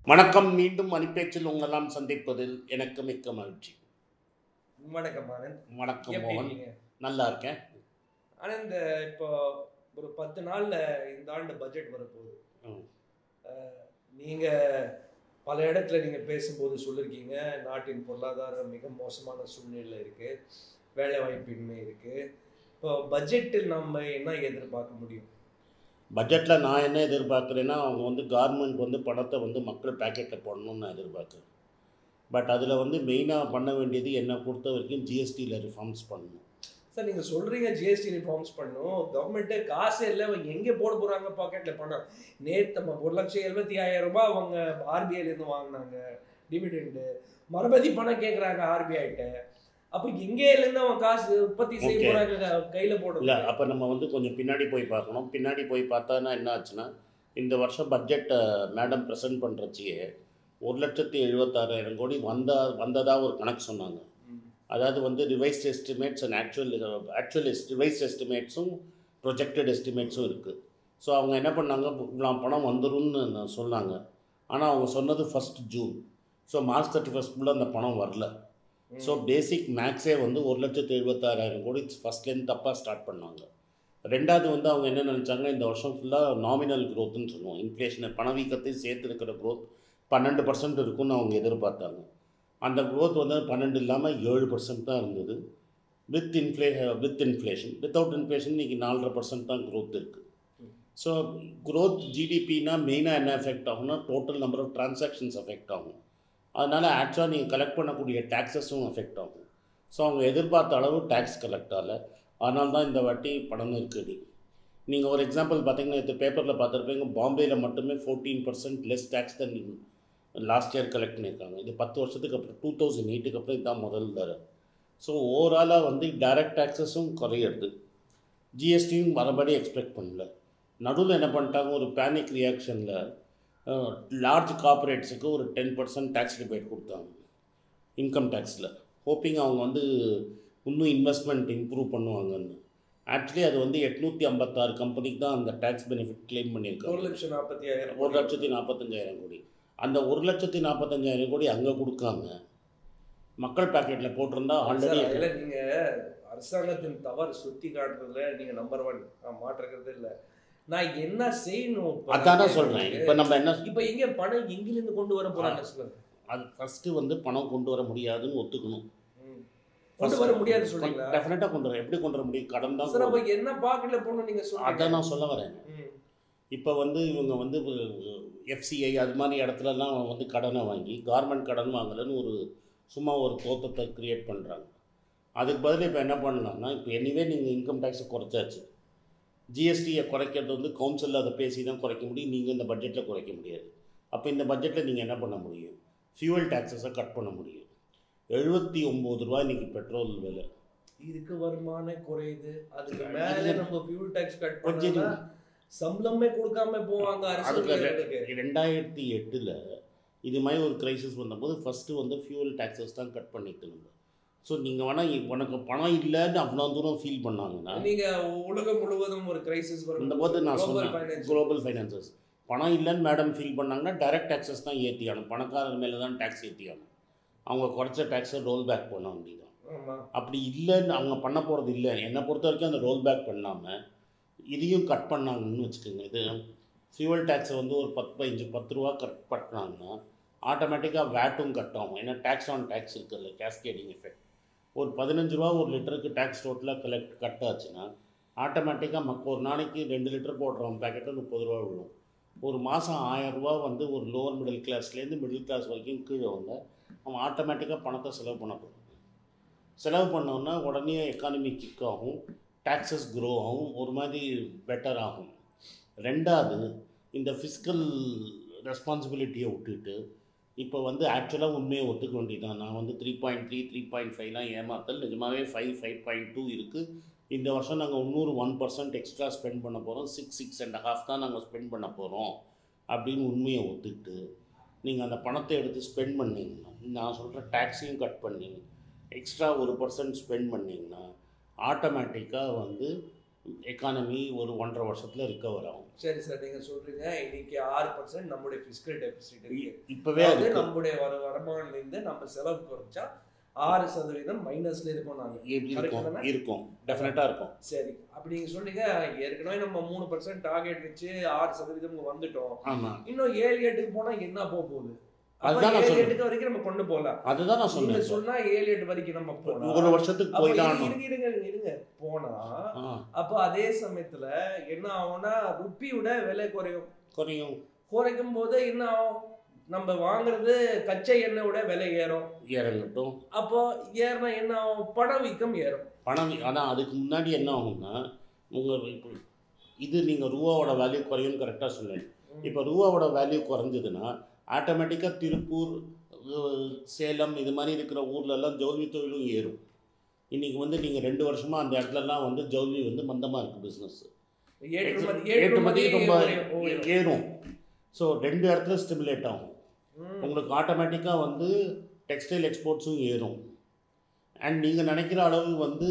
வணக்கம் மீண்டும் மணிப்பேச்சில் உங்களெல்லாம் சந்திப்பதில் எனக்கு மிக்க மகிழ்ச்சி வணக்கம் ஆனந்த் வணக்கம் எப்படி மோகன் இருக்கீங்க நல்லா இருக்கேன் ஆனந்த் இப்போ ஒரு பத்து நாள்ல இந்த ஆண்டு பட்ஜெட் வரப்போகுது ம். அஹ், நீங்க பல இடத்துல நீங்க பேசும்போது சொல்லியிருக்கீங்க நாட்டின் பொருளாதாரம் மிக மோசமான சூழ்நிலையில் இருக்கு வேலை வாய்ப்பின்மை இருக்கு இப்போ பட்ஜெட்டில் நம்ம என்ன எதிர்பார்க்க முடியும் பட்ஜெட்டில் நான் என்ன எதிர்பார்க்குறேன்னா அவங்க வந்து கார்மெண்ட் வந்து பணத்தை வந்து மக்கள் பேக்கெட்டில் போடணும்னு நான் எதிர்பார்க்குறேன் பட் அதில் வந்து மெயினாக பண்ண வேண்டியது என்னை பொறுத்த வரைக்கும் ஜிஎஸ்டியில் ரிஃபார்ம்ஸ் பண்ணணும் சார் நீங்க சொல்றீங்க ஜிஎஸ்டி ரிஃபார்ம்ஸ் பண்ணும் கவர்மெண்ட்டே காசு இல்லை அவங்க எங்கே போட போறாங்க பாக்கெட்ல பணம் நேற்று நம்ம ஒரு லட்சம் எழுபத்தி ஆயிரம் ரூபாய் அவங்க ஆர்பிஐல இருந்து வாங்கினாங்க டிவிடெண்டு மறுபடி பணம் கேட்குறாங்க ஆர்பிஐட்ட அப்போ எங்கேயிலேருந்து அவன் காசு உற்பத்தி செய்ய Okay. போறாங்க க- கையில இல்லை போடுறது அப்போ நம்ம வந்து கொஞ்சம் பின்னாடி போய் பார்க்கணும் பின்னாடி போய் பார்த்தானா என்ன ஆச்சுன்னா இந்த வருஷம் பட்ஜெட்டை மேடம் ப்ரெசென்ட் பண்ணுறச்சியே ஒரு லட்சத்தி எழுபத்தாறாயிரம் கோடி வந்தா வந்ததாக ஒரு கணக்கு சொன்னாங்க ம். அதாவது வந்து revised estimates and actual actual revised எஸ்டிமேட்ஸும் ப்ரொஜெக்டட் எஸ்டிமேட்ஸும் இருக்குது ஸோ அவங்க என்ன பண்ணாங்க இவ்வளோ பணம் வந்துரும்னு நான் சொன்னாங்க ஆனால் அவங்க சொன்னது first June so March thirty ஃபஸ்ட்குள்ளே அந்த பணம் வரல ம். ஸோ பேசிக் மேக்ஸே வந்து ஒரு லட்சத்து எழுபத்தாறாயிரம் கோடி ஃபஸ்ட்லேருந்து தப்பாக ஸ்டார்ட் பண்ணாங்க ரெண்டாவது வந்து அவங்க என்ன நினச்சாங்க இந்த வருஷம் ஃபுல்லாக நாமினல் க்ரோத்துன்னு சொல்லுவோம் இன்ஃப்ளேஷனை பணவீக்கத்தையும் சேர்த்து இருக்கிற க்ரோத் பன்னெண்டு பர்சன்ட் இருக்கும்னு அவங்க எதிர்பார்த்தாங்க அந்த க்ரோத் வந்து பன்னெண்டு இல்லாமல் ஏழு பர்சன்ட் தான் இருந்தது வித் இன்ஃப்ளே வித் இன்ஃப்ளேஷன் வித்தவுட் இன்ஃப்ளேஷன் இன்றைக்கி நாலரை பர்சன்ட் தான் க்ரோத் இருக்குது ஸோ க்ரோத் ஜிடிபினா மெயினாக என்ன எஃபெக்ட் ஆகும்னா total number of transactions effect ஆகும் அதனால் ஆக்சுவலாக நீங்கள் கலெக்ட் பண்ணக்கூடிய டேக்ஸஸும் எஃபெக்ட் ஆகும் ஸோ அவங்க எதிர்பார்த்த அளவு டேக்ஸ் கலெக்ட் ஆகல அதனால தான் இந்த வாட்டி பணம் நெருக்கடி நீங்கள் ஒரு எக்ஸாம்பிள் பார்த்தீங்கன்னா இந்த பேப்பரில் பார்த்துருப்பீங்க பாம்பேயில் மட்டுமே fourteen percent less tax than last year collect பண்ணியிருக்காங்க இது பத்து வருஷத்துக்கு அப்புறம் டூ தௌசண்ட் எயிட்டுக்கு அப்புறம் இதுதான் முதல் தடவை ஸோ ஓவராலாக வந்து டைரக்ட் டேக்ஸஸும் குறையிறது ஜிஎஸ்டியும் மறுபடி எக்ஸ்பெக்ட் பண்ணல நடுவில் என்ன பண்ணிட்டாங்க ஒரு பேனிக் ரியாக்ஷனில் லார்ஜ் கார்ப்பரேட்ஸுக்கு ஒரு டென் பர்சன்ட் டேக்ஸ் ரிபேட் கொடுத்தாங்க இன்கம் டேக்ஸில் ஹோப்பிங் அவங்க வந்து இன்னும் இன்வெஸ்ட்மெண்ட் இம்ப்ரூவ் பண்ணுவாங்கன்னு ஆக்சுவலி அது வந்து எட்நூற்றி ஐம்பத்தாறு கம்பெனிக்கு தான் அந்த டேக்ஸ் பெனிஃபிட் கிளைம் ஒரு பண்ணியிருக்காங்க லட்சம் நாற்பத்தி ஆயிரம் ஒரு லட்சத்தி நாற்பத்தஞ்சாயிரம் கோடி அந்த ஒரு லட்சத்தி நாற்பத்தஞ்சாயிரம் கோடி அங்கே கொடுக்காம மக்கள் பாக்கெட்டில் போட்டிருந்தா ஆல்ரெடி சார், இல்ல நீங்க அரசாங்கத்தின் தவறு சுத்தி காட்டுறதுல நீங்க நம்பர் ஒன் மாற்றுறது இல்ல நான் என்ன செய்யணும் இப்ப? அதான சொல்கிறேன் இப்போ நம்ம என்ன இப்ப எங்க பணம் எங்கிருந்து கொண்டு வர போறாங்க சொல்லுங்க அது ஃபஸ்ட்டு வந்து பணம் கொண்டு வர முடியாதுன்னு ஒத்துக்கணும் ம். கொண்டு வர முடியாது சொல்றீங்களா டெஃபினட்டாக கொண்டு வர எப்படி கொண்டு வர முடியும் கடன் தான் சார் அப்ப கொண்டு- என்ன பாக்கெட்ல போடணும் நீங்க அதான் சொல்றீங்க நான் சொல்ல வரேன் ம். இப்போ வந்து இவங்க வந்து எஃப்சிஐ அது மாதிரி இடத்துலலாம் வந்து கடனை வாங்கி கார்மெண்ட் கடன் வாங்கலைன்னு ஒரு சும்மா ஒரு தோத்தத்தை கிரியேட் பண்ணுறாங்க அதுக்கு பதில் இப்போ என்ன பண்ணலாம்னா இப்போ எனிவே நீங்கள் இன்கம் டேக்ஸை குறைச்சாச்சு ஜிஎஸ்டியை குறைக்கிறது வந்து கவுன்சிலில் அதை பேசி தான் குறைக்க முடியும் நீங்கள் இந்த பட்ஜெட்டில் குறைக்க முடியாது அப்போ இந்த பட்ஜெட்டில் நீங்கள் என்ன பண்ண முடியும் ஃபியூவல் டேக்ஸஸை கட் பண்ண முடியும் எழுபத்தி ஒம்பது ரூபா இன்னைக்கு பெட்ரோல் விலை இதுக்கு வருமானம் குறையுது அதுக்கு இது- மேல நம்ம ஃபியூல் டாக்ஸ் கட் கொஞ்சம் பண்ணா சம்பளமே கொடுக்காம போவாங்க அரசு அதுக்கு ஊழியர்களுக்கு. ரெண்டாயிரத்தி எட்டில் இது மாதிரி ஒரு கிரைசிஸ் வந்தபோது ஃபஸ்ட்டு வந்து ஃபியூவல் டேக்ஸஸ் தான் கட் பண்ணிக்கணும் ஸோ நீங்கள் வேணால் உனக்கு பணம் இல்லைன்னு அவ்வளோ தூரம் ஃபீல் பண்ணாங்கன்னா நீங்க உலகம் முழுவதும் ஒரு கிரைசிஸ் வரும் இந்த போது நான் Global சொன்னேன் finance. குளோபல் ஃபைனான்சஸ் பணம் இல்லைன்னு மேடம் ஃபீல் பண்ணாங்கன்னா டைரக்ட் டேக்ஸஸ் தான் ஏற்றி ஆகணும் பணக்காரர் மேலே தான் டேக்ஸ் ஏற்றி ஆகணும் அவங்க குறைச்ச டேக்ஸை ரோல் பேக் பண்ண வேண்டியதான் ஆமா அப்படி இல்லைன்னு அவங்க பண்ண போகிறது இல்லை என்னை பொறுத்த வரைக்கும் அந்த ரோல் பேக் பண்ணாமல் இதையும் கட் பண்ணாங்கன்னு வச்சுக்கோங்க இது ஃபியூவல் டேக்ஸை வந்து ஒரு பத்து பதினஞ்சு பத்து ரூபா கட் பண்ணாங்கன்னா ஆட்டோமேட்டிக்காக வேட்டும் கட் ஆகும் ஏன்னா டேக்ஸ் ஆன் டேக்ஸ் இருக்குல்ல கேஸ்கேடிங் எஃபெக்ட் ஒரு பதினஞ்சு ரூபா ஒரு லிட்டருக்கு டேக்ஸ் டோட்டலாக கலெக்ட் கட் ஆச்சுன்னா ஆட்டோமேட்டிக்காக மக்க ஒரு நாளைக்கு ரெண்டு லிட்டர் போடுறோம் பேக்கெட்டு முப்பது ரூபா விழும் ஒரு மாதம் ஆயிரம் ரூபா வந்து ஒரு லோவர் மிடில் கிளாஸ்லேருந்து மிடில் கிளாஸ் வரைக்கும் கீழே வந்து அவன் ஆட்டோமேட்டிக்காக பணத்தை செலவு பண்ண போகிறான் செலவு பண்ணோன்னா உடனே எக்கானமி கிக் ஆகும் டாக்ஸஸ் க்ரோ ஆகும் ஒரு மாதிரி பெட்டர் ஆகும் ரெண்டாவது இந்த ஃபிஸ்கல் ரெஸ்பான்சிபிலிட்டியை விட்டுட்டு இப்போ வந்து ஆக்சுவலாக உண்மையை ஒத்துக்க வேண்டியதான் நான் வந்து three point three three point ஃபைவ்லாம் ஏமாத்தல் நிஜமாகவே ஃபைவ் ஃபைவ் பாயிண்ட் டூ இருக்குது இந்த வருஷம் நாங்கள் இன்னொரு ஒன் பர்சன்ட் எக்ஸ்ட்ரா ஸ்பெண்ட் பண்ண போகிறோம் சிக்ஸ் சிக்ஸ் அண்ட் ஹாஃப் தான் நாங்கள் ஸ்பெண்ட் பண்ண போகிறோம் அப்படின்னு உண்மையை ஒத்துக்கிட்டு நீங்கள் அந்த பணத்தை எடுத்து ஸ்பெண்ட் பண்ணீங்கன்னா நான் சொல்கிற டேக்ஸையும் கட் பண்ணி எக்ஸ்ட்ரா ஒரு பர்சன்ட் ஸ்பெண்ட் பண்ணிங்கன்னா ஆட்டோமேட்டிக்காக வந்து எக்கானமி ஒரு ஒன்றரை வருஷத்தில் ரிக்கவர் ஆகும் சரி சார் நீங்க சொல்றீங்க இன்னைக்கு ஆறு பர்சன்ட் நம்முடைய பிசிக்கல் டெபிசிட் இருக்கு இப்போவே அதாவது அது நம்முடைய வர வருமானத்துல இருந்து நம்ம செலவு குறைச்சா ஆறு சதவீதம் மைனஸ்ல இருக்கோம் நாங்க இருக்கும் Correct தானே? இருக்கும் டெஃபினட்டாக இருக்கும் சரி அப்படி நீங்க சொன்னீங்க ஏற்கனவே நம்ம மூணு பர்சன்ட் டார்கெட் வச்சு ஆறு சதவீதம் வந்துட்டோம் ஆமாம் இன்னும் ஏழு எட்டுக்கு போனா என்ன போக போகுது அப்ப அதுதான் நான் ஏழு சொல்றேன். எட்டுக்கு வரைக்கும் நம்ம கொண்டு போகலாம் அதுதான் நான் நீங்க சொன்னேன் சொன்னா ஏழு எட்டு வரைக்கும் நம்ம போனா ஒரு வருஷத்துக்கு அப்ப போய் தான் இருங்க, ஆகணும் இருங்க இருங்க இருங்க போனா ஆ அப்ப அதே சமயத்துல என்ன ஆகும்னா ருப்பியோட விலை குறையும் குறையும் குறைக்கும் போது என்ன ஆகும் நம்ம வாங்குறது கச்சை எண்ணெயோட விலை ஏறும் இறங்கட்டும் அப்போ ஏறினா என்ன ஆகும் பணவீக்கம் ஏறும் பணம் ஆனால் அதுக்கு முன்னாடி என்ன ஆகும்னா உங்கள் இப்போ இது நீங்கள் ரூபாவோட வேல்யூ குறையும்னு கரெக்டாக சொன்னேன் இப்போ ரூபாவோட வேல்யூ குறைஞ்சதுன்னா ஆட்டோமேட்டிக்காக திருப்பூர் அஹ், சேலம் இது மாதிரி இருக்கிற ஊர்லெல்லாம் ஜவுளி தொழிலும் ஏறும் இன்றைக்கி வந்து நீங்கள் ரெண்டு வருஷமாக அந்த இடத்துலலாம் வந்து ஜவுளி வந்து மந்தமாக இருக்குது பிஸ்னஸ் ஏற்றுமதி ஏற்றுமதி ரொம்ப உயரும், உயரும். ஏறும் ஸோ ரெண்டு இடத்துல ஸ்டிமுலேட் ஆகும் ம். உங்களுக்கு ஆட்டோமேட்டிக்காக வந்து டெக்ஸ்டைல் எக்ஸ்போர்ட்ஸும் ஏறும் அண்ட் நீங்கள் நினைக்கிற அளவு வந்து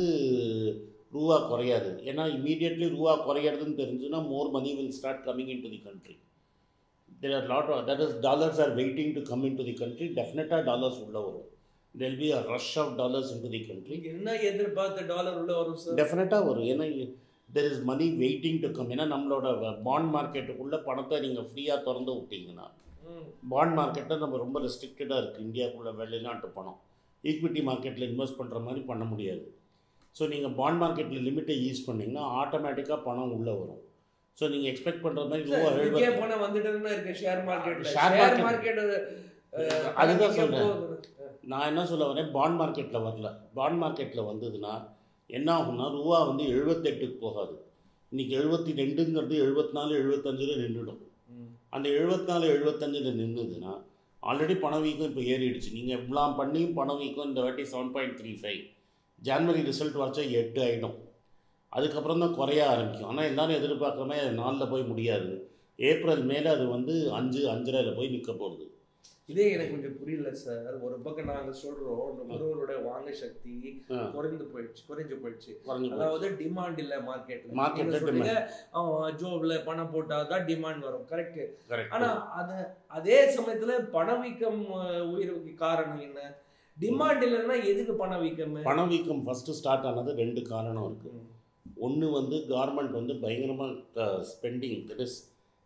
ரூபா குறையாது ஏன்னா இமீடியட்லி ரூபா குறையிறதுன்னு தெரிஞ்சுன்னா more money will start coming into the country there are lot that is dollars are waiting to come into the country டெஃபினட்டாக டாலர்ஸ் உள்ளே வரும் there'll be a rush of dollars into the country நீங்க என்ன எதிர்பார்த்த dollar உள்ள வரும் sir டெஃபினட்டாக வரும் ஏன்னா there is money waiting to come ஏன்னா நம்மளோட பாண்ட் மார்க்கெட்டுக்குள்ளே பணத்தை நீங்கள் ஃப்ரீயாக திறந்து விட்டீங்கன்னா ம். பாண்ட் மார்க்கெட்டில் நம்ம ரொம்ப ரெஸ்ட்ரிக்டடாக இருக்குது இந்தியாவுக்குள்ள வெளிநாட்டு பணம் ஈக்விட்டி மார்க்கெட்டில் இன்வெஸ்ட் பண்ணுற மாதிரி பண்ண முடியாது ஸோ நீங்கள் பாண்ட் மார்க்கெட்டில் லிமிட்டை யூஸ் பண்ணிங்கன்னா ஆட்டோமேட்டிக்காக பணம் உள்ளே வரும் ஸோ நீங்கள் எக்ஸ்பெக்ட் பண்ணுற மாதிரி ரூபா சார், இதுக்கே எழுபது போன வந்துட்டு இருக்கு ஷேர் மார்க்கெட்ல Share ஷேர் market. மார்க்கெட் அதுதான் சொல்றேன். நான் என்ன சொல்ல வரேன் பாண்ட் மார்க்கெட்டில் வரல பாண்ட் மார்க்கெட்டில் வந்ததுன்னா என்ன ஆகும்னா ரூபா வந்து எழுபத்தெட்டுக்கு போகாது இன்றைக்கி எழுபத்தி ரெண்டுங்கிறது எழுபத்தி நாலு எழுபத்தஞ்சில் நின்றுடும் அந்த எழுபத்தி நாலு எழுபத்தஞ்சில் நின்றுதுன்னா ஆல்ரெடி பணவீக்கம் இப்போ ஏறிடுச்சு நீங்கள் எவ்வளோ பண்ணியும் பணவீக்கம் இந்த வாட்டி seven point three five January result வச்சா எட்டு ஆகிடும் அதுக்கப்புறம் தான் குறைய ஆரம்பிக்கும் ஆனால் எல்லாரும் எதிர்பார்க்காம நாலில் போய் முடியாது ஏப்ரல் மேலே அது வந்து அஞ்சு அஞ்சரையில் போய் நிற்க போகுது இதே எனக்கு கொஞ்சம் புரியல சார் ஒரு பக்கம் நாங்க சொல்றோம் நுகர்வோரோட வாங்க சக்தி ஆ. குறைந்து போயிடுச்சு குறைஞ்சு போயிடுச்சு குறைஞ்சு போச்சு. அதாவது டிமாண்ட் இல்ல மார்க்கெட்ல Market ல சொல்றீங்க அவன் ஜோப்ல பணம் போட்டாதான் டிமாண்ட் வரும் கரெக்ட் Correct. ஆனா அது அதே சமயத்துல பணவீக்கம் அஹ், உயர்வுக்கு காரணம் என்ன டிமாண்ட் இல்லைன்னா எதுக்கு பணவீக்கம் பணவீக்கம் ஃபஸ்ட்டு ஸ்டார்ட் ஆனது ரெண்டு காரணம் இருக்குது ஒன்று வந்து கார்மெண்ட் வந்து பயங்கரமாக ஸ்பெண்டிங் தட் இஸ்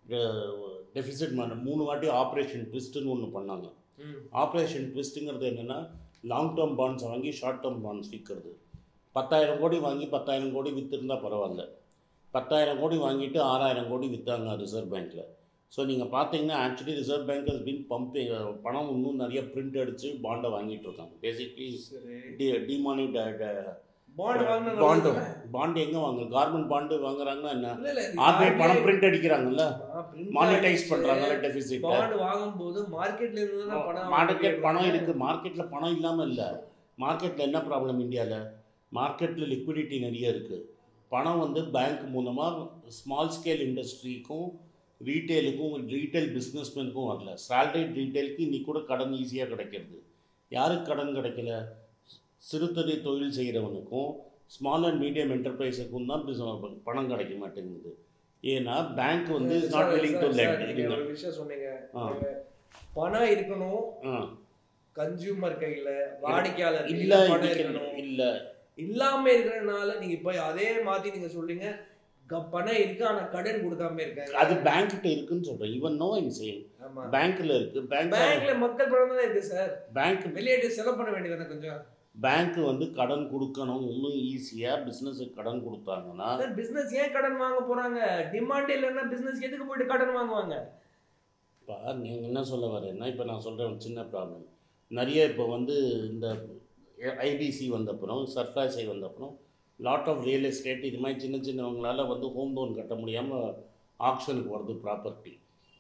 டெஃபிசிட் பண்ண மூணு வாட்டி ஆப்ரேஷன் ட்விஸ்ட்டுன்னு ஒன்று பண்ணாங்க ம். ஆப்ரேஷன் ட்விஸ்ட்டுங்கிறது என்னென்னா லாங் டேர்ம் பாண்ட்ஸ் வாங்கி ஷார்ட் டேர்ம் பாண்ட்ஸ் விற்கிறது பத்தாயிரம் கோடி வாங்கி பத்தாயிரம் கோடி விற்றுருந்தா பரவாயில்ல பத்தாயிரம் கோடி வாங்கிட்டு ஆறாயிரம் கோடி விற்றாங்க ரிசர்வ் பேங்க்கில் ஸோ நீங்கள் பார்த்தீங்கன்னா actually reserve bank has been pumping பணம் இன்னும் நிறைய பிரிண்ட் அடித்து பாண்டை வாங்கிட்டு இருக்காங்க பேசிக்லி சரி டி டிமானி பாண்ட் வாங்கினா பாண்டு நல்லது தானே? பாண்டு எங்கே வாங்க கார்மெண்ட் பாண்டு வாங்குறாங்கன்னா என்ன இல்ல, இல்ல, இது ஆர்பிஐ பணம் RBI பிரிண்ட் அடிக்கிறாங்கல்ல ஆ, print மானிட்டைஸ் ஆயிடுச்சு. பண்ணுறாங்கல்ல டெபிசிட் பாண்ட் வாங்கும்போது மார்க்கெட்ல இருந்து தான் பணம் மார்க்கெட் பணம் வாங்கிட்டு இருக்குது மார்க்கெட்டில் பணம் இல்லாமல் இல்லை மார்க்கெட்டில் என்ன ப்ராப்ளம் இந்தியாவில் மார்க்கெட்டில் லிக்விடிட்டி நிறைய இருக்குது பணம் வந்து பேங்க் மூலமாக ஸ்மால் ஸ்கேல் இண்டஸ்ட்ரிக்கும் ரீட்டெயிலுக்கும் ரீட்டைல் பிஸ்னஸ்மேனுக்கும் வரல சேலரிட் ரீட்டைலுக்கு இன்னைக்கு கூட கடன் ஈஸியாக கிடைக்கிறது யாருக்கு கடன் கிடைக்கல சிறுத்தொகை தொழில் செய்கிறவனுக்கும் ஸ்மால் அண்ட் மீடியம் என்டர்பிரைஸுக்கும் தான் business- பணம் கிடைக்க மாட்டேங்குது ஏன்னா பேங்க் வந்து is not sir, willing to sir, sir, let நீங்க ஒரு விஷயம் சொன்னீங்க ஆ. நீங்க பணம் இருக்கணும் ஆ கன்சியூமர் கையில வாடிக்கையாளர் இல்ல கையில பணம் இதுக்கு இருக்கணும் இல்ல இல்லாம இருக்கிறதுனால நீங்க இப்ப அதே மாத்தி நீங்க சொல்றீங்க க- பணம் இருக்கு ஆனா கடன் கொடுக்காம இருக்காங்க அது பேங்க் கிட்ட இருக்குன்னு சொல்றேன் ஈவன் நோ இன் சேம் ஆமா பேங்க்ல இருக்கு பேங்க் பேங்க்ல மக்கள் பணம் தானே இருக்கு சார் பேங்க் வெளியேட்டு செலவு பண்ண வேண்டியதானே கொஞ்சம் பேங்க் வந்து கடன் கொடுக்கணும் இன்னும் ஈஸியா பிசினஸுக்கு கடன் கொடுத்தாங்கன்னா சார் பிசினஸ் ஏன் கடன் வாங்க போறாங்க டிமாண்ட் இல்லைன்னா பிசினஸ் எதுக்கு போயிட்டு கடன் வாங்குவாங்க இப்போ நீங்கள் என்ன சொல்ல வரேன்னா இப்போ நான் சொல்கிறேன் ஒரு சின்ன ப்ராப்ளம் நிறைய இப்போ வந்து இந்த ஐபிசி வந்தப்புறம் சர்ஃபாஸை வந்தப்புறம் லாட் ஆஃப் ரியல் எஸ்டேட் இது மாதிரி சின்ன சின்னவங்களால வந்து ஹோம் லோன் கட்ட முடியாமல் ஆக்ஷனுக்கு வருது ப்ராப்பர்ட்டி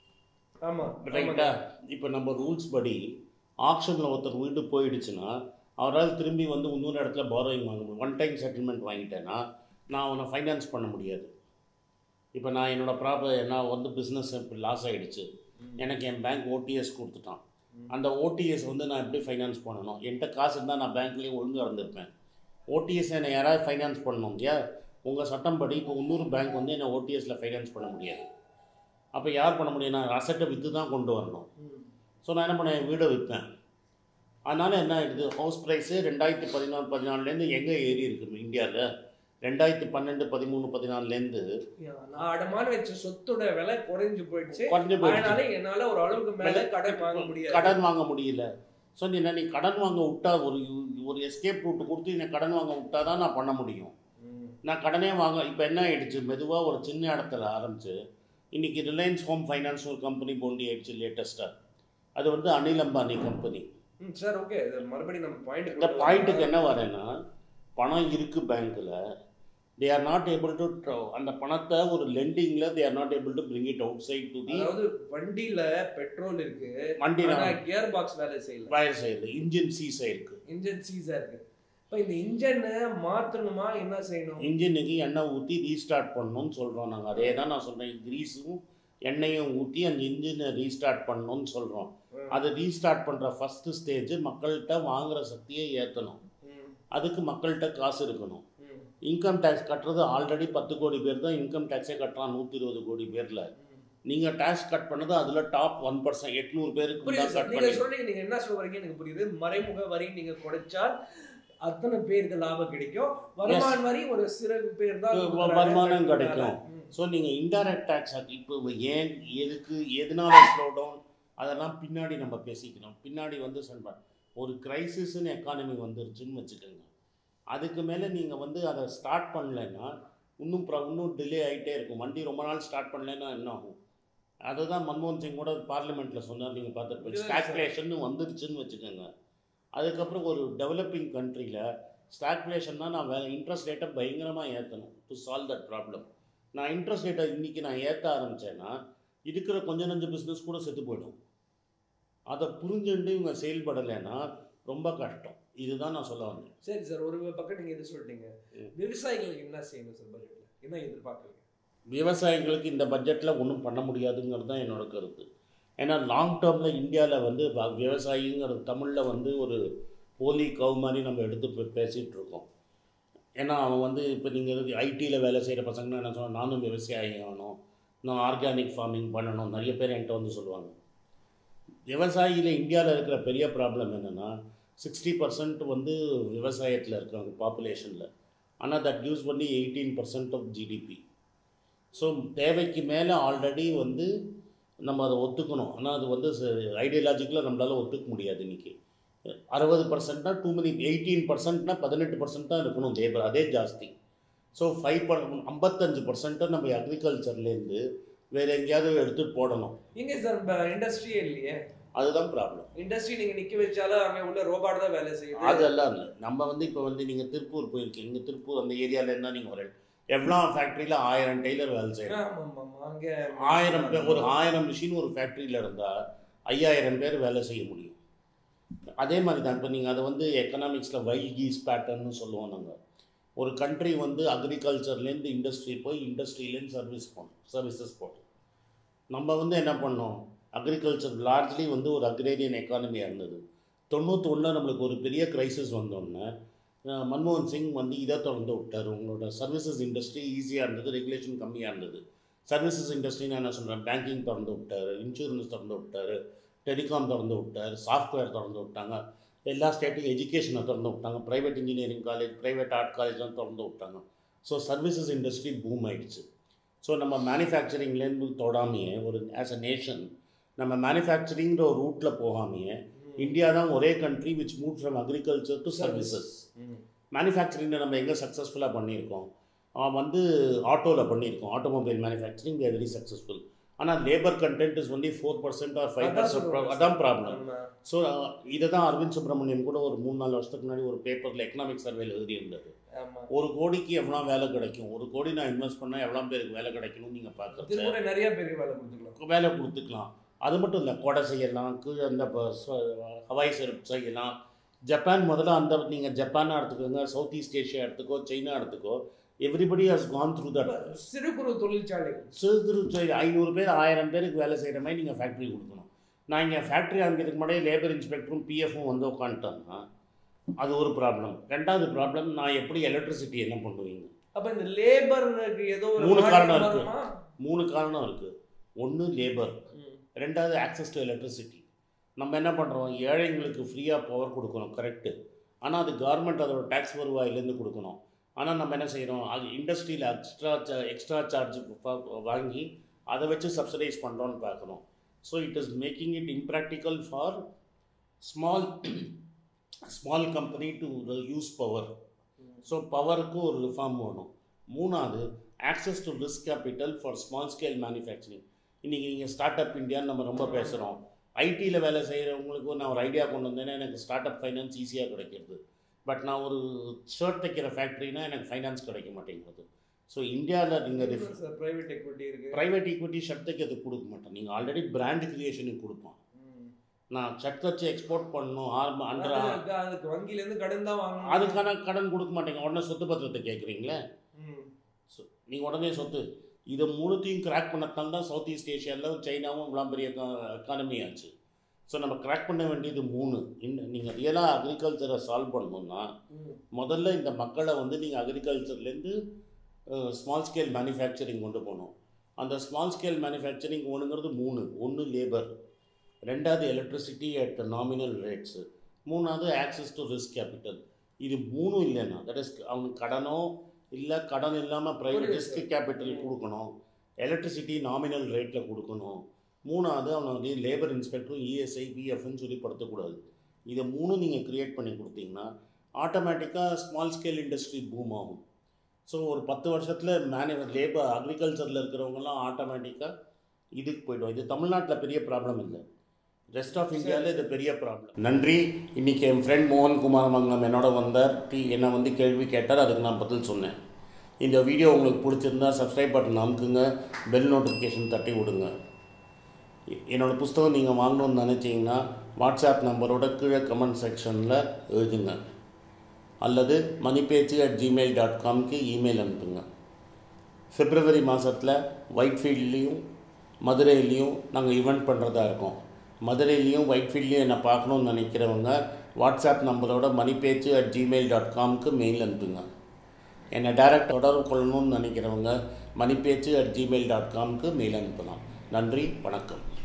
ஆமா ரைட்டா இப்போ நம்ம ரூல்ஸ் படி ஆக்ஷனில் ஒருத்தர் வீடு போயிடுச்சுன்னா அவரால் திரும்பி வந்து இன்னொரு இடத்துல பாரோயிங் வாங்க முடியும் ஒன் டைம் செட்டில்மெண்ட் வாங்கிட்டேன்னா நான் அவனை ஃபைனான்ஸ் பண்ண முடியாது இப்போ நான் என்னோட ப்ராப்பர் நான் வந்து பிஸ்னஸ் இப்போ லாஸ் ஆகிடுச்சு எனக்கு என் பேங்க் ஓடிஎஸ் கொடுத்துட்டான் அந்த ஓடிஎஸ் வந்து நான் எப்படி ஃபைனான்ஸ் பண்ணணும் என்கிட்ட காசு இருந்தால் நான் பேங்க்லேயும் ஒழுங்காக இருந்திருப்பேன் ஓடிஎஸ் என்னை யாராவது ஃபைனான்ஸ் பண்ணணும் இல்லையா உங்கள் சட்டம்படி இப்போ இன்னொரு பேங்க் வந்து என்ன ஓடிஎஸில் ஃபைனான்ஸ் பண்ண முடியாது அப்போ யார் பண்ண முடியும் நான் அசட்டை விற்று தான் கொண்டு வரணும் ம். ஸோ நான் என்ன பண்ணேன் என் வீடை விற்பேன் அதனால் என்ன ஆயிடுது ஹவுஸ் ப்ரைஸு ரெண்டாயிரத்தி பதினாலு பதினாலுலேருந்து எங்கே ஏறி இருக்கு இந்தியாவில் ரெண்டாயிரத்தி பன்னெண்டு பதிமூணு பதினாலுலேருந்து நான் அடமான வச்ச சொத்தோட விலை குறைஞ்சு போயிடுச்சு குறைஞ்சு போயிடுச்சு அதனால என்னால ஒரு அளவுக்கு மேல கடன் வாங்க முடியாது கடன் வாங்க முடியல ஸோ நீ என்ன நீ கடன் வாங்க விட்டா ஒரு ஒரு எஸ்கேப் ரூட் கொடுத்து என்னை கடன் வாங்க விட்டா தான் நான் பண்ண முடியும் ம். நான் கடனே வாங்க இப்போ என்ன ஆயிடுச்சு மெதுவாக ஒரு சின்ன இடத்துல ஆரம்பிச்சு இன்னைக்கு ரிலையன்ஸ் ஹோம் ஃபைனான்ஸ் ஒரு கம்பெனி போண்டி ஆயிடுச்சு லேட்டஸ்ட்டாக அது வந்து அனில் அம்பானி கம்பெனி ம் சார் ஓகே மறுபடியும் நம்ம பாயிண்ட் இந்த பாயிண்ட்டுக்கு என்ன வரேன்னா பணம் இருக்கு பேங்க்கில் they are not able to அந்த பணத்தை ஒரு லெண்டிங்கில் they are not able to bring it அவுட் சைட் டு தி அதாவது வண்டியில பெட்ரோல் இருக்கு வண்டி ஆனா கியர் பாக்ஸ் வேலை செய்யல வயர் சைடு இன்ஜின் சீஸ் ஆயிருக்கு இன்ஜின் சீஸா இருக்கு இப்ப இந்த இன்ஜினை மாத்தணுமா என்ன செய்யணும் இன்ஜினுக்கு எண்ணெய் ஊற்றி ரீஸ்டார்ட் பண்ணணும்னு சொல்கிறோம் நாங்கள் அதே தான் நான் சொல்கிறேன் கிரீஸும் எண்ணெயும் ஊற்றி அந்த இன்ஜினை ரீஸ்டார்ட் பண்ணணும்னு சொல்கிறோம் ம். அதை ரீஸ்டார்ட் பண்ணுற ஃபஸ்ட்டு ஸ்டேஜ் மக்கள்கிட்ட வாங்குற சக்தியை ஏற்றணும் ம். அதுக்கு மக்கள்கிட்ட காசு இருக்கணும் ம். இன்கம் டேக்ஸ் கட்டுறது ஆல்ரெடி பத்து கோடி பேர் தான் இன்கம் டேக்ஸே கட்டுறான் நூற்றி இருபது கோடி பேரில் ம். நீங்கள் டேக்ஸ் கட் பண்ணது அதில் டாப் ஒன் பர்சன்ட் எட்நூறு பேருக்கு புரியுது தான் சார் கட் நீங்க பண்ணி சொல்றீங்க நீங்க என்ன சொல்ல வரீங்க எனக்கு புரியுது மறைமுக வரி நீங்க குறைச்சால் அத்தனை பேருக்கு லாபம் கிடைக்கும் வருமான வரி ஒரு சிறு பேர் தான் வ- கொடுக்குறாங்க. வருமானம் கிடைக்கும். ம். ஸோ நீங்கள் இன்டைரக்ட் டேக்ஸ் இப்போ ஏன் எதுக்கு எதனால ஸ்லோ டவுன் அதெல்லாம் பின்னாடி நம்ம பேசிக்கணும் பின்னாடி வந்து சொல்ற ஒரு கிரைசிஸ்னு எக்கானமி வந்துருச்சுன்னு வச்சுக்கோங்க அதுக்கு மேலே நீங்கள் வந்து அதை ஸ்டார்ட் பண்ணலைன்னா இன்னும் ப்ர இன்னும் டிலே ஆகிட்டே இருக்கும் வண்டி ரொம்ப நாள் ஸ்டார்ட் பண்ணலைன்னா என்ன ஆகும் அதுதான் மன்மோகன் சிங் கூட பார்லிமெண்ட்டில் சொன்னார் நீங்கள் பார்த்துருப்பீங்க இதுதான் ஸ்டாக்லேஷன் வந்துருச்சுன்னு வச்சுக்கோங்க அதுக்கப்புறம் ஒரு டெவலப்பிங் கண்ட்ரியில் ஸ்டாக்லேஷன்னா நான் வேறு இன்ட்ரெஸ்ட் ரேட்டை பயங்கரமாக ஏற்றணும் டு சால்வ் தட் ப்ராப்ளம் நான் இன்ட்ரெஸ்ட் ரேட்டை இன்றைக்கி நான் ஏற்ற ஆரம்பித்தேன்னா இருக்கிற கொஞ்ச நஞ்ச பிஸ்னஸ் கூட செத்து போயிடும் அதை புரிஞ்சுட்டு இவங்க செயல்படலைன்னா ரொம்ப கஷ்டம் இதுதான் நான் சொல்ல வந்தேன் சரி சார் ஒரு பக்கம் நீங்க இது சொல்லிட்டீங்க ம். விவசாயிகளுக்கு என்ன செய்யணும் சார் பட்ஜெட்ல என்ன எதிர்பார்க்குறீங்க விவசாயிகளுக்கு இந்த பட்ஜெட்டில் ஒன்றும் பண்ண முடியாதுங்கிறது தான் என்னோட கருத்து ஏன்னா லாங் டேர்மில் இந்தியாவில் வந்து வ- விவசாயிங்கிறது தமிழில் வந்து ஒரு போலி கவு மாதிரி நம்ம எடுத்து பே- பேசிட்டு இருக்கோம் ஏன்னா அவன் வந்து இப்போ நீங்கள் ஐடியில் வேலை செய்கிற பசங்கன்னா என்ன சொன்னால் நானும் விவசாயி ஆகணும் நான் ஆர்கானிக் ஃபார்மிங் பண்ணணும் நிறைய பேர் என்கிட்ட வந்து சொல்லுவாங்க விவசாயியில் இந்தியாவில் இருக்கிற பெரிய ப்ராப்ளம் என்னென்னா சிக்ஸ்டி பர்சன்ட் வந்து விவசாயத்தில் இருக்காங்க பாப்புலேஷனில் ஆனால் that gives only eighteen percent of GDP so தேவைக்கு மேலே ஆல்ரெடி வந்து நம்ம அதை ஒத்துக்கணும் ஆனால் அது வந்து ஐடியாலஜிக்கலாக நம்மளால் ஒத்துக்க முடியாது இன்னைக்கு அறுபது பர்சன்ட்னா டூ many எயிட்டீன் பர்சன்ட்னா பதினெட்டு பர்சன்ட் தான் இருக்கணும் லேபர் அதே ஜாஸ்தி ஸோ ஃபைவ் பர் ஐம்பத்தஞ்சு பர்சன்ட்டை நம்ம அக்ரிகல்ச்சர்லேருந்து வேறு எங்கேயாவது எடுத்துகிட்டு போடணும் எங்க சார் இண்டஸ்ட்ரியே இல்லையே அதுதான் ப்ராப்ளம் இண்டஸ்ட்ரி நீங்க நிக்க வச்சாலும் அங்க உள்ள ரோபாட் தான் வேலை செய்யுது அதெல்லாம் இல்லை நம்ம வந்து இப்போ வந்து நீங்கள் திருப்பூர் போயிருக்கீங்க இங்கே திருப்பூர் அந்த ஏரியாவில் இருந்தால் நீங்கள் ஒரு எவ்வளோ ஃபேக்ட்ரியில் ஆயிரம் டெய்லர் வேலை செய்யணும் ஆமா ஆமா ஆமா அங்க ஆயிரம் பேர் ஒரு ஆயிரம் மிஷின் ஒரு ஃபேக்ட்ரியில் இருந்தால் ஐயாயிரம் பேர் வேலை செய்ய முடியும் அதே மாதிரி தான் இப்போ நீங்கள் அதை வந்து எக்கனாமிக்ஸில் வைல்ட் கீஸ் பேட்டர்ன்னு சொல்லுவோம் நாங்கள் ஒரு கண்ட்ரி வந்து அக்ரிகல்ச்சர்லேருந்து இண்டஸ்ட்ரி போய் இண்டஸ்ட்ரியிலேருந்து சர்வீஸ் போகணும் சர்வீசஸ் போகணும் நம்ம வந்து என்ன பண்ணோம் அக்ரிகல்ச்சர் லார்ஜ்லி வந்து ஒரு அக்ரேரியன் எக்கானமியாக இருந்தது தொண்ணூத்தொன்னில் நம்மளுக்கு ஒரு பெரிய கிரைசிஸ் வந்தோடனே அஹ், மன்மோகன் சிங் வந்து இதை திறந்து விட்டார் உங்களோட சர்வீசஸ் இண்டஸ்ட்ரி ஈஸியாக இருந்தது ரெகுலேஷன் கம்மியாக இருந்தது சர்வீசஸ் இண்டஸ்ட்ரின்னு என்ன சொல்கிறேன் பேங்கிங் திறந்து விட்டார் இன்சூரன்ஸ் திறந்து விட்டார் டெலிகாம் திறந்து விட்டார் சாஃப்ட்வேர் திறந்து விட்டாங்க எல்லா ஸ்டேட்டும் எஜுகேஷனை திறந்து விட்டாங்க private engineering college private art காலேஜ்லாம் திறந்து விட்டாங்க ஸோ சர்வீசஸ் இண்டஸ்ட்ரி பூம் ஆயிடுச்சு ஸோ நம்ம மேனுஃபேக்சரிங்லேருந்து தொடாமையே ஒரு ஆஸ் அ நேஷன் நம்ம மேனுஃபேக்சரிங்கிற ஒரு ரூட்டில் போகாமையே இந்தியா தான் ஒரே country which move from agriculture to services மேனுஃபேக்சரிங்கில் நம்ம எங்கே சக்ஸஸ்ஃபுல்லாக பண்ணியிருக்கோம் ஆஹ் வந்து ஆட்டோவில் பண்ணியிருக்கோம் ஆட்டோமொபைல் மேனுஃபேக்சரிங் வெரி சக்ஸஸ்ஃபுல் ஆனால் labour content is only four percent or five percent அதான் ப்ராப்ளம் ஸோ இதை தான் அரவிந்த் சுப்ரமணியம் கூட ஒரு மூணு நாலு வருஷத்துக்கு முன்னாடி ஒரு பேப்பரில் எக்கனாமிக் சர்வேல எழுதியிருந்தாரு ஆமா ஒரு கோடிக்கு எவ்வளோ வேலை கிடைக்கும் ஒரு கோடி நான் இன்வெஸ்ட் பண்ணால் எவ்வளோ பேருக்கு வேலை கிடைக்கணும்னு நீங்கள் பார்க்குறது திருமுறை நிறைய பேருக்கு வேலை கொடுத்துக்கலாம் வேலை கொடுத்துக்கலாம் அது மட்டும் இல்லை கொடை செய்யலாம் கீழே அந்த ப- ச- ஹவாய் சிறப்பு செய்யலாம் ஜப்பான் முதல்ல அந்த நீங்கள் ஜப்பானாக எடுத்துக்கோங்க சவுத் ஈஸ்ட் ஏஷியா எடுத்துக்கோ சைனா எடுத்துக்கோ everybody has gone through that இப்ப சிறு குறு தொழிற்சாலைகள் சிறு சிறு தொழில் ஐநூறு பேர் ஆயிரம் பேருக்கு வேலை செய்கிற மாதிரி நீங்கள் ஃபேக்ட்ரி கொடுக்கணும் நான் இங்கே ஃபேக்ட்ரி ஆரம்பிக்கிறதுக்கு முன்னாடியே லேபர் இன்ஸ்பெக்டரும் பிஎஃப்பும் வந்து உட்காந்துட்டோம்னா அது ஒரு ப்ராப்ளம் ரெண்டாவது ப்ராப்ளம் நான் எப்படி எலக்ட்ரிசிட்டி என்ன பண்ணுவீங்க அப்ப இந்த லேபருக்கு ஏதோ ஒரு மூணு மாற்றம் காரணம் இருக்கு. வருமா? மூணு காரணம் இருக்குது ஒன்று லேபர் ம். ரெண்டாவது ஆக்சஸ் டு எலக்ட்ரிசிட்டி நம்ம என்ன பண்ணுறோம் ஏழைங்களுக்கு ஃப்ரீயாக பவர் கொடுக்கணும் கரெக்டு ஆனால் அது கவர்மெண்ட் அதோட டேக்ஸ் வருவாயிலேருந்து கொடுக்கணும் ஆனால் நம்ம என்ன செய்கிறோம் அது இண்டஸ்ட்ரியில் எக்ஸ்ட்ரா எக்ஸ்ட்ரா சார்ஜ் வாங்கி அதை வச்சு சப்சிடைஸ் பண்ணுறோன்னு பார்க்குறோம் so it is making it impractical for small small company to use power so பவருக்கு ஒரு ரிஃபார்ம் வேணும் மூணாவது access to risk capital for small scale manufacturing இன்றைக்கி நீங்கள் ஸ்டார்ட் அப் இந்தியான்னு நம்ம ரொம்ப பேசுகிறோம் ஐடியில் வேலை செய்கிறவங்களுக்கு நான் ஒரு ஐடியா கொண்டு வந்தேன்னா எனக்கு ஸ்டார்ட் அப் ஃபைனான்ஸ் ஈஸியாக கிடைக்கிறது பட் நான் ஒரு ஷர்ட் தைக்கிற ஃபேக்ட்ரினா எனக்கு ஃபைனான்ஸ் கிடைக்க மாட்டேங்குது ஸோ இந்தியாவில் நீங்கள் பிரைவேட் எக்விட்டி இருக்கு ப்ரைவேட் ஈக்விட்டி ஷர்ட் தைக்கிறதுக்கு கொடுக்க மாட்டேன் நீங்கள் ஆல்ரெடி பிராண்ட் கிரியேஷனுக்கு கொடுப்பான் ம். நான் ஷர்ட் வச்சு எக்ஸ்போர்ட் பண்ணணும் ஆர்ம அண்டர் அது- அதுக்கு வங்கில இருந்து கடன் தான் வாங்கணும் அதுக்கான கடன் கொடுக்க மாட்டேங்க உடனே சொத்து பத்திரத்தை கேட்குறீங்களே ம். நீங்கள் உடனே சொத்து இதை மூணுத்தையும் கிராக் பண்ணத்தால் தான் சவுத் ஈஸ்ட் ஏஷியாவில் சைனாவும் இவ்வளோ பெரிய எக்கானமி ஆச்சு ஸோ நம்ம கிராக் பண்ண வேண்டியது மூணு இன்னும் நீங்கள் ரியலாக அக்ரிகல்ச்சரை சால்வ் பண்ணணும்னா ம். முதல்ல இந்த மக்களை வந்து நீங்கள் அக்ரிகல்ச்சர்லேருந்து ஸ்மால் ஸ்கேல் மேனுஃபேக்சரிங் கொண்டு போகணும் அந்த ஸ்மால் ஸ்கேல் மேனுஃபேக்சரிங் ஒன்றுங்கிறது மூணு ஒன்று லேபர் ரெண்டாவது எலக்ட்ரிசிட்டி அட் நாமினல் ரேட்ஸு மூணாவது ஆக்சஸ் டு ரிஸ்க் கேபிட்டல் இது மூணும் இல்லைன்னா தட் இஸ் அவனுக்கு கடனோ இல்லை கடன் இல்லாமல் ப்ரைவேட் புரியுது ரிஸ்க் sir. கேபிட்டல் கொடுக்கணும் எலக்ட்ரிசிட்டி நாமினல் ரேட்டில் கொடுக்கணும் மூணாவது அவனை வந்து லேபர் இன்ஸ்பெக்டரும் இஎஸ்ஐ பிஎஃப்னு சொல்லி படுத்தக்கூடாது இதை மூணும் நீங்கள் க்ரியேட் பண்ணி கொடுத்தீங்கன்னா ஆட்டோமேட்டிக்காக ஸ்மால் ஸ்கேல் இண்டஸ்ட்ரி பூம் ஆகும் ஸோ ஒரு பத்து வருஷத்தில் மேனே லேபர் அக்ரிகல்ச்சரில் இருக்கிறவங்கலாம் ஆட்டோமேட்டிக்காக இதுக்கு போய்டும் இது தமிழ்நாட்டில் பெரிய ப்ராப்ளம் இல்லை ரெஸ்ட் ஆஃப் இந்தியாவில் இது பெரிய ப்ராப்ளம் நன்றி இன்னைக்கு என் ஃப்ரெண்ட் மோகன்குமார் மங்கலம் என்னோட வந்தார் டி என்னை வந்து கேள்வி கேட்டார் அதுக்கு நான் பதில் சொன்னேன் இந்த வீடியோ உங்களுக்கு பிடிச்சிருந்தா சப்ஸ்கிரைப் பட்டன் அமுக்குங்க பெல் நோட்டிஃபிகேஷன் தட்டி விடுங்க எ- என்னோட புஸ்தகம் நீங்கள் வாங்கணும்னு நினச்சிங்கன்னா வாட்ஸ்அப் நம்பரோட கீழே கமெண்ட் செக்ஷனில் எழுதுங்க அல்லது மணிப்பேச்சு அட் ஜிமெயில் டாட் காம்க்கு இமெயில் அனுப்புங்க பிப்ரவரி மாதத்தில் ஒயிட்ஃபீல்ட்லேயும் மதுரையிலையும் நாங்கள் ஈவெண்ட் பண்ணுறதா இருக்கோம் மதுரையிலையும் ஒயிட்ஃபீல்ட்லேயும் என்னை பார்க்கணுன்னு நினைக்கிறவங்க வாட்ஸ்அப் நம்பரோட மணிப்பேச்சு அட் ஜிமெயில் டாட் காம்க்கு மெயில் அனுப்புங்க என்னை டைரக்ட் தொடர்பு கொள்ளணும்னு நினைக்கிறவங்க மணிப்பேச்சு அட் ஜிமெயில் டாட் காம்க்கு மெயில் அனுப்பலாம் நன்றி வணக்கம்